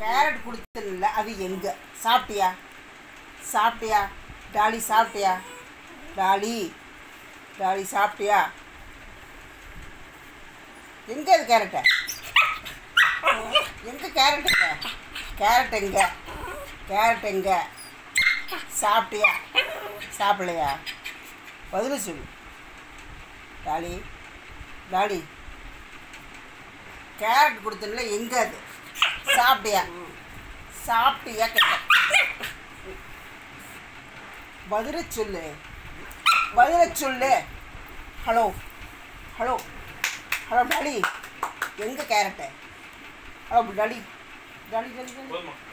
carrot கொடுத்தல அது எங்க சாப்பிட்டியா சாப்பிட்டியா டாலி சாப்பிட்டியா டாலி டாலி சாப்பிட்டியா எங்க அது கேரட்டை எங்க கேரட் எங்க கேரட் எங்க கேரட் எங்க சாப்பிட்டியா சாப்பிடலையா பதில் சொல்லு டாலி டாலி கேரட் கொடுத்தல எங்க அது சாப்பிட்டியா சாப்பிட்டியா கேட்ட பதில சொல்லு பதில சொல்லு ஹலோ ஹலோ ஹலோ டாலி எங்க carrot hello Dolly Dolly Dolly Dolly போதுமா